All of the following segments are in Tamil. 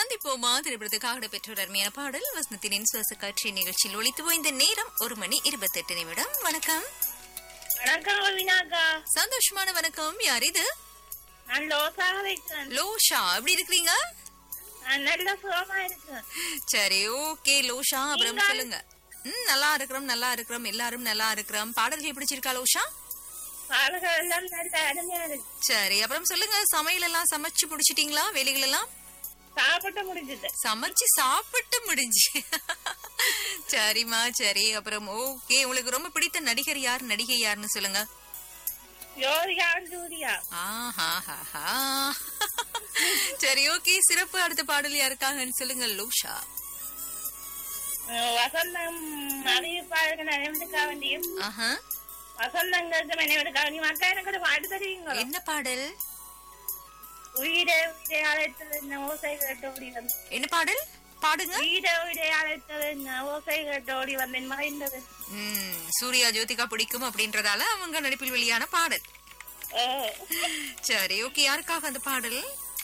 சந்திப்போமா திரைப்படத்துக்காக பெற்றோர் அருமையான பாடல் வசந்தத்தினின் சுவாச காட்சி நிகழ்ச்சியில் ஒழித்து போய்ந்த நேரம் ஒரு மணி இருபத்தெட்டு நிமிடம் வணக்கம் வணக்கம் வினாக்கா சந்தோஷமான வணக்கம் யார் இது நான் லோசாக இருக்கேன் லோஷா எப்படி இருக்கிறீங்க நான் நல்ல சுகமா இருக்கேன் சரி ஓகே லோஷா அப்புறம் நீங்கள்? சொல்லுங்க ம் நல்லா இருக்கிறோம் நல்லா இருக்கிறோம் எல்லாரும் நல்லா இருக்கிறோம் பாடல்கள் பிடிச்சிருக்கா லோஷா பாடல்கள் எல்லாம் நல்ல அருமையா இருக்கு சரி அப்புறம் சொல்லுங்க சமையல் எல்லாம் சமைச்சு முடிச்சிட்டீங்களா வேலைகள் எல்லாம் சாப்பிட்டு முடிஞ்சது சமைச்சு சாப்பிட்டு முடிஞ்சு சரிம்மா சரி அப்புறம் ஓகே உங்களுக்கு ரொம்ப பிடித்த நடிகர் யார் நடிகை யாருன்னு சொல்லுங்க யோதிகா ஜூரியா ஆஹாஹாஹா. சரி ஓகே சிறப்பு அடுத்த பாடல் யாருக்காகன்னு சொல்லுங்க லூஷா அஹ் வசந்தம் அறிவிப்பாளர்கள் நினைவுக்காக வேண்டியும் ஆஹா வசந்தங்களுக்கு நினைவுக்காக வேண்டியும் அக்கா எனக்கு ஒரு பாட்டு தெரியுங்களா என்ன பாடல் உயிரே உயிரை அழைத்தது என்ன ஓசை கேட்டு ஓடி வந்தேன் என்ன பாடல் பாடுங்க உயிரே உயிரை அழைத்தது என்ன ஓசை கேட்டு ஓடி வந்தேன் மறைந்தது ம் சூர்யா ஜோதிகா பிடிக்கும் அப்படின்றதால அவங்க நடிப்பில் வெளியான பாடல் அஹ் சரி ஓகே யாருக்காக அந்த பாடல்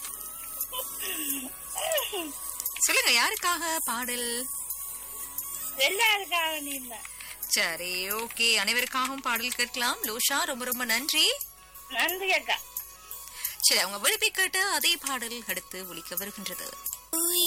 சொல்லுங்க யாருக்காக பாடல் எல்லாருக்காக வேண்டியும் தான். சரி ஓகே அனைவருக்காகவும் பாடல் கேட்கலாம் லோஷா ரொம்ப ரொம்ப நன்றி நன்றி அக்கா சரி அவங்க விரும்பி கேட்ட அதே பாடல் அடுத்து ஒலிக்க வருகின்றது